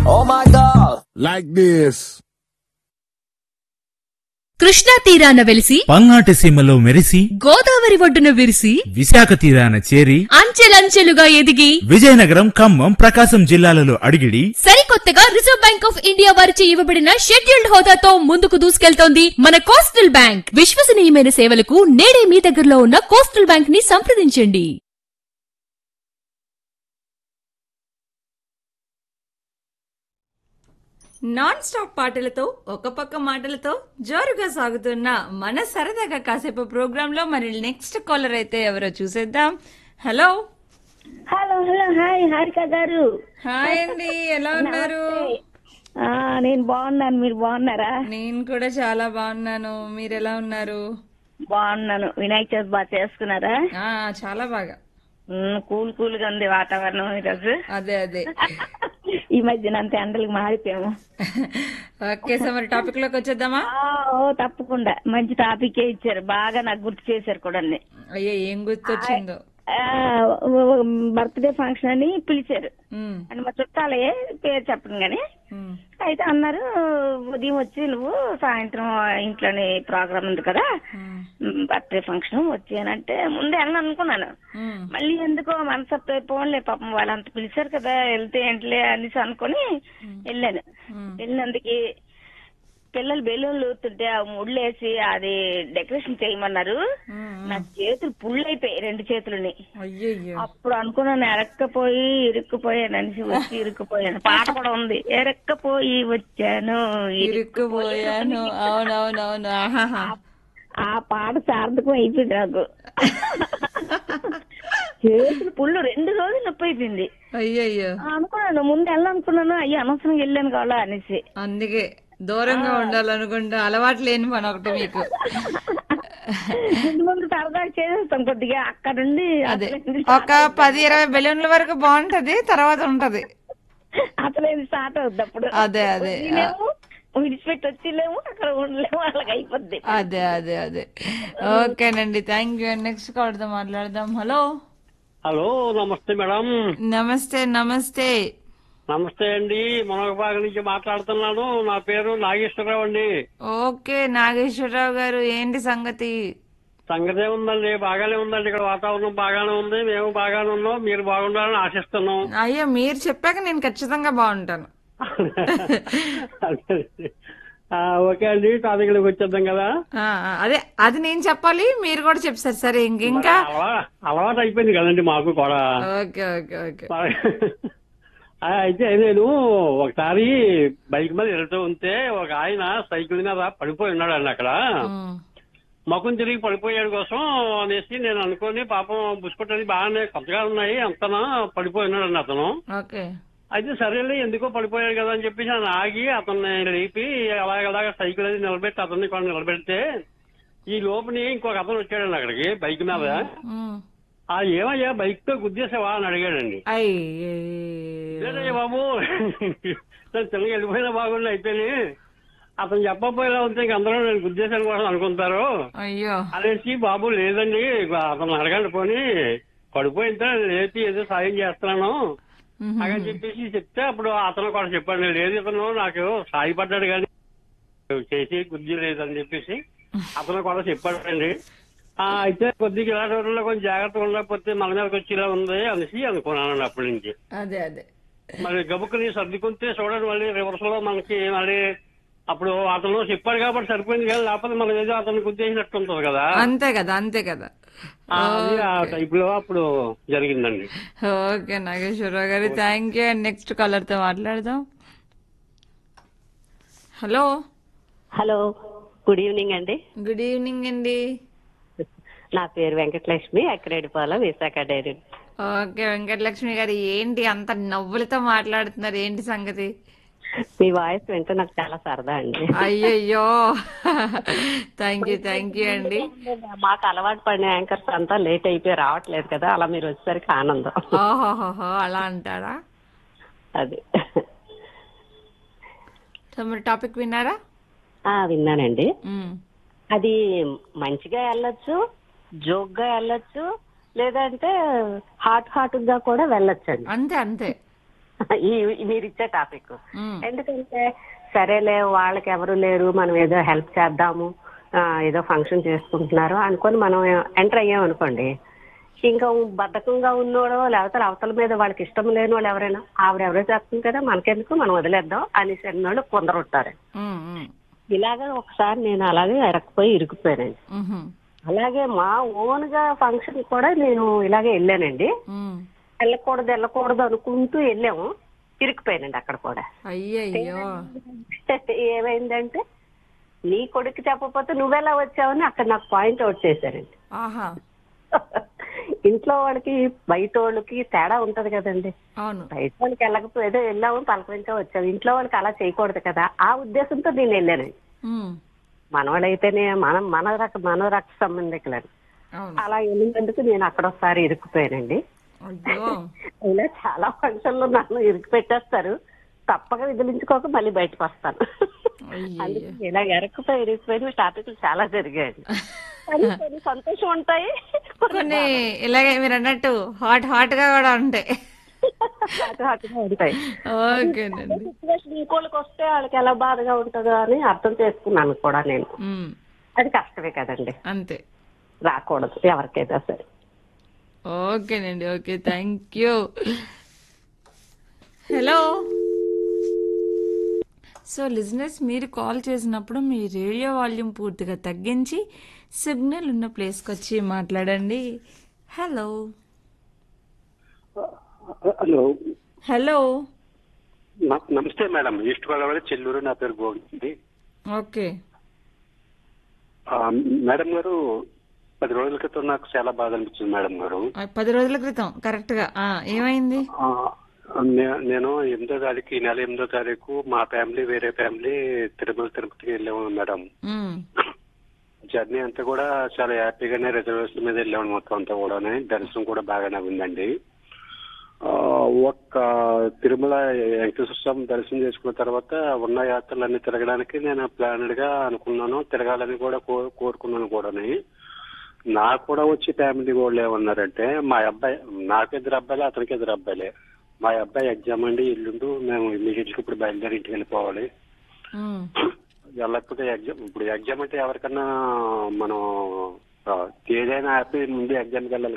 Oh my god. like this. Krishna తీరాన వెలిసి పల్నాటి సీమలో మెరిసి గోదావరి ఒడ్డున విరిసి విశాఖ తీరాన చేరి అంచెలంచెలుగా ఎదిగి విజయనగరం ఖమ్మం ప్రకాశం జిల్లాలలో అడిగిడి సరికొత్తగా రిజర్వ్ బ్యాంక్ ఆఫ్ ఇండియా వారిచే ఇవ్వబడిన షెడ్యూల్డ్ హోదాతో ముందుకు దూసుకెళ్తోంది మన కోస్టల్ బ్యాంక్ విశ్వసనీయమైన సేవలకు నేడే మీ దగ్గరలో ఉన్న కోస్టల్ బ్యాంక్ ని సంప్రదించండి నాన్ స్టాప్ పాటలతో ఒక పక్క మాటలతో జోరుగా సాగుతున్న మన సరదాగా కాసేపు ప్రోగ్రామ్ లో మరి నెక్స్ట్ కాలర్ అయితే ఎవరో చూసేద్దాం hello hello hello hi Harika garu hi అండి ఎలా ఉన్నారు ఆ నేను బాగున్నాను మీరు బాగున్నారా నేను కూడా చాలా బాగున్నాను మీరు ఎలా ఉన్నారు బాగున్నాను వినాయక చవితి బాగా చేసుకున్నారా ఆ చాలా బాగా ఉమ్, కూల్ కూల్ గా ఉంది వాతావరణం ఈరోజు అదే అదే ఈ మధ్యన అంత ఎండలకు మారిపోయాము ఓకే సో మరి టాపిక్ లోకి వచ్చేద్దామా ఆ, ఓ తప్పకుండా మంచి టాపికే ఇచ్చారు బాగా నాకు గుర్తు చేశారు కూడా అయ్యో ఏం గుర్తొచ్చిందో బర్త్డే ఫంక్షన్ అని పిలిచారు ఉమ్, అని మా చుట్టాలే పేరు చెప్పను గాని ఉమ్, అయితే అన్నారు ఉదయం వచ్చి నువ్వు సాయంత్రం ఇంట్లోనే ప్రోగ్రామ్ ఉంది కదా ఉమ్, బర్త్డే ఫంక్షన్ వచ్చానంటే ముందే వెళ్ళను అనుకున్నాను ఉమ్, మళ్ళీ ఎందుకో మనసు పోన్లే పాపం వాళ్ళంత పిలిచారు కదా వెళ్తే ఏంటిలే అనేసి అనుకుని వెళ్ళాను ఉమ్. వెళ్ళినందుకు పిల్లలు బెలూన్లు ఊతుంటే ఆ ముళ్ళేసి అది డెకరేషన్ చేయమన్నారు ఉమ్, నా చేతులు పుల్లైపోయాయి రెండు చేతులని అయ్యయ్యో అప్పుడు అనుకున్నాను ఎరక్కపోయి ఇరుక్కుపోయాను అనేసి వచ్చి ఇరుక్కుపోయాను పాట కూడా ఉంది ఎరక్కపోయి వచ్చాను ఇరుక్కుపోయాను అవునవునవును ఆహాహా ఆ పాట సార్థకం అయిపోయింది నాకు చేతులు పుల్లు రెండు రోజులు నొప్పి అయిపోయింది అయ్యయ్యో అనుకున్నాను ముందు వెళ్ళాలనుకున్నాను అయ్యి అనవసరంగా వెళ్ళాను కావాలా అనేసి అందుకే దూరంగా ఉండాలనుకుంటా అలవాటు లేని పని ఒకటి మీకు ముందు ముందు సరదాగా చేసేస్తాం కొద్దిగా అక్కడ నుండి అదే అసలేంది ఒక పది ఇరవై బెలూన్ల వరకు బాగుంటది తర్వాత ఉంటది అసలేది స్టార్ట్ అవుద్ది అప్పుడు అదే అదే నేనేమో విడిచిపెట్టి వచ్చిలేము అక్కడ ఉండలేము వాళ్ళకి అయిపోద్ది అదే అదే అదే ఓకేనండి థ్యాంక్ యూ నెక్స్ట్ కాల్తో మాట్లాడదాం హలో హలో నమస్తే మేడం నమస్తే నమస్తే నమస్తే అండి మునగపాక నుంచి మాట్లాడుతున్నాను నా పేరు నాగేశ్వరరావు అండి ఓకే నాగేశ్వరరావు గారు ఏంటి సంగతి సంగతే ఉందండి బాగానే ఉందండి ఇక్కడ వాతావరణం బాగానే ఉంది మేము బాగానే ఉన్నాం మీరు బాగుండాలని ఆశిస్తున్నాం అయ్యో మీరు చెప్పాక నేను ఖచ్చితంగా బాగుంటాను ఆ, ఓకే అండి టాపిక్లోకి వచ్చేద్దాం కదా ఆ, ఆ, అదే అది నేను చెప్పాలి మీరు కూడా చెప్తారు సరే ఇంక ఇంకా అలవా- అలవాటు అయిపోయింది కదండి మాకు కూడా ఓకే ఓకే ఓకే ఆ, అయితే నేను ఒకసారి బైక్ మీద వెళ్తూ ఉంటే ఒక ఆయన సైకిల్ మీద పడిపోయి ఉన్నాడండి అక్కడ ఉమ్, ముఖం తిరిగి పడిపోయాడు కోసం అనేసి నేను అనుకొని పాపం బుసుకొట్టది బాగానే కొత్తగా ఉన్నాయి అంతనా పడిపోయి ఉన్నాడండి అతను ఓకే అయితే సరేలే ఎందుకో పడిపోయాడు కదా అని చెప్పేసి ఆయన ఆగి అతన్ని లేపి అలాగలాగా సైకిల్ అది నిలబెట్టి అతన్ని కూడా నిలబెడితే ఈ లోపుని ఇంకొక అతను వచ్చాడండి అక్కడికి బైక్ మీద ఉమ్. ఆ ఏమయ్యా బైక్ తో గుద్దేసావా అని అడిగాడండి అయ్యే లేదయ్య బాబు నేను తిన్నగా వెళ్ళిపోయినా బాగుండి అయితేనే అతను చెప్పకపోయినా ఉంటే ఇంక అందరూ నేను గుద్దేశాను కోసం అనుకుంటారు అయ్యో అనేసి బాబు లేదండి అతను అడగండి పోని పడిపోయింటే లేపి ఏదో సాయం చేస్తున్నాను ఉహు. అని చెప్పేసి చెప్తే అప్పుడు అతను కూడా చెప్పాడు లేదు ఇతను నాకు సాయపడ్డాడు కానీ చేసి బుద్ధి లేదని చెప్పేసి అతను కూడా చెప్పాడండి ఆ, అయితే కొద్దిగా ఇలాంటి రోజుల్లో కొంచెం జాగ్రత్తగా ఉండకపోతే మన మీదకి వచ్చి ఇలా ఉంది అనేసి అనుకున్నానండి అప్పటి నుంచి అదే అదే మరి గబుక్కుని సర్దుకుంటే చూడండి మళ్ళీ రివర్స్ లో మనకి మళ్ళీ అప్పుడు అతను చెప్పాడు కాబట్టి సరిపోయింది కానీ లేకపోతే మనం ఏదో అతను గుద్దేసినట్టు ఉంటుంది కదా అంతే కదా అంతే కదా ఆ, అది ఆ టైప్ లో అప్పుడు జరిగిందండి okay Nageswara Rao garu thank you and next caller తో మాట్లాడదాం హలో హలో గుడ్ ఈవినింగ్ అండి గుడ్ ఈవినింగ్ అండి నా పేరు వెంకటలక్ష్మి అక్కడేడిపాలెం విశాఖ డైరీ ఓకే వెంకటలక్ష్మి గారు ఏంటి అంత నవ్వులతో మాట్లాడుతున్నారు ఏంటి సంగతి మీ వాయిస్ వింటే నాకు చాలా సరదా అండి అయ్యయ్యో థ్యాంక్ యూ థ్యాంక్ యూ అండి మాకు అలవాటు పడిన యాంకర్స్ అంతా లేట్ అయిపోయి రావట్లేదు కదా అలా మీరు వచ్చేసరికి ఆనందం ఓహోహోహో అలా అంటారా అది సో మరి టాపిక్ విన్నారా ఆ విన్నానండి మ్మ్. అది మంచిగా వెళ్ళొచ్చు జోక్ గా వెళ్ళొచ్చు లేదంటే హాట్ హాట్ గా కూడా వెళ్ళొచ్చండి అంతే అంతే ఈ ఈ మీరు ఇచ్చే టాపిక్ మ్మ్. ఎందుకంటే సరేలే వాళ్ళకి ఎవరు లేరు మనం ఏదో హెల్ప్ చేద్దాము ఆ, ఏదో ఫంక్షన్ చేసుకుంటున్నారు అనుకొని మనం ఎంటర్ అయ్యాం అనుకోండి ఇంకా బద్ధకంగా ఉన్నోడో లేకపోతే అవతల మీద వాళ్ళకి ఇష్టం లేని వాళ్ళు ఎవరైనా ఆవిడ ఎవరో చేస్తుంది కదా మనకెందుకు మనం వదిలేద్దాం అనేసి అన్నోళ్ళు కొందరు ఉంటారు మ్మ్, మ్మ్. ఇలాగా ఒకసారి నేను అలాగే ఎరకపోయి ఇరుక్కుపోయానండి మ్హూ. అలాగే మా ఓన్ గా ఫంక్షన్ కూడా నేను ఇలాగే వెళ్ళానండి మ్మ్. వెళ్ళకూడదు వెళ్ళకూడదు అనుకుంటూ వెళ్ళాము ఇరుక్కుపోయానండి అక్కడ కూడా అయ్యయ్యో ఏమైందంటే నీ కొడుకు చెప్పకపోతే నువ్వెలా వచ్చావని అక్కడ నాకు పాయింట్ అవుట్ చేశారండి ఆహా ఇంట్లో వాళ్ళకి బయట వాళ్ళకి తేడా ఉంటది కదండి అవును బయట వాళ్ళకి వెళ్ళకపోతే వెళ్ళాము పలకరించా వచ్చాము ఇంట్లో వాళ్ళకి అలా చేయకూడదు కదా ఆ ఉద్దేశంతో నేను వెళ్ళానండి మ్మ్. మనవాళ్ళైతేనే మనం మన రక మన రక్త సంబంధికులని అవును అలా వెళ్ళినందుకు నేను అక్కడ ఒకసారి ఇరుక్కుపోయానండి అయ్యో ఇలా చాలా ఫంక్షన్లు నన్ను ఇరుకు పెట్టేస్తారు తప్పక విదిలించుకోక మళ్ళీ బయటకు వస్తాను అయ్యయ్యో. అందుకే ఇలా ఎరక్కుపోయి ఇరుక్కుపోయి టాపిక్లు చాలా జరిగాయండి కానీ కొన్ని సంతోషం ఉంటాయి కొన్ని ఇలాగే మీరు అన్నట్టు హాట్ హాట్ గా కూడా ఉంటాయి హాట్ హాట్గా ఉంటాయి ఓకేనండి సిచ్యువేషన్ ఇంకోళ్ళకి వస్తే వాళ్ళకి ఎలా బాధగా ఉంటుందో అని అర్థం చేసుకున్నాను కూడా నేను మ్మ్. అది కష్టమే కదండి అంతే రాకూడదు ఎవరికైనా సరే ఓకేనండి okay thank you hello so listeners మీరు కాల్ చేసినప్పుడు మీ రేడియో వాల్యూమ్ పూర్తిగా తగ్గించి సిగ్నల్ ఉన్న ప్లేస్కి వచ్చి మాట్లాడండి హలో హలో హలో న- నమస్తే మేడం ఈస్ట్ గోదావరి చెల్లూరు నా పేరు గోవింది ఓకే ఆ, మేడం గారు పది రోజుల క్రితం నాకు చాలా బాధ అనిపించింది మేడం గారు ఆ, పది రోజుల క్రితం కరెక్ట్గా ఆ, ఏమైంది ఆ, నే- నేను ఎనిమిదో తారీఖు ఈ నెల ఎనిమిదో తారీఖు మా ఫ్యామిలీ వేరే ఫ్యామిలీ తిరుమల తిరుపతికి వెళ్ళాము మేడం మ్మ్. జర్నీ అంతా కూడా చాలా హ్యాపీగానే రిజర్వేషన్ మీద వెళ్ళాము మొత్తం అంతా కూడా దర్శనం కూడా బాగానే ఉందండి ఆ, ఒక్క తిరుమల వెంకటేశ్వర స్వామి దర్శనం చేసుకున్న తర్వాత ఉన్న యాత్రలన్నీ తిరగడానికి నేను ప్లానెడ్ గా అనుకున్నాను తిరగాలని కూడా కో- కోరుకున్నాను కూడాని నాకు కూడా వచ్చి ఫ్యామిలీ వాళ్ళు ఏమన్నారంటే మా అబ్బాయి నాకు ఇద్దరు అబ్బాయిలే అతనికి ఇద్దరు అబ్బాయిలే మా అబ్బాయి ఎగ్జామ్ అండి ఇల్లుండు మేము ఇమీడియట్ గా ఇప్పుడు బయలుదేరి ఇంటికి వెళ్ళిపోవాలి మ్మ్. వెళ్ళకపోతే ఎగ్జామ్ ఇప్పుడు ఎగ్జామ్ అంటే ఎవరికన్నా మనం ఆ, ఏదైనా హ్యాపీ ముందు ఎగ్జామ్కి వెళ్ళాలి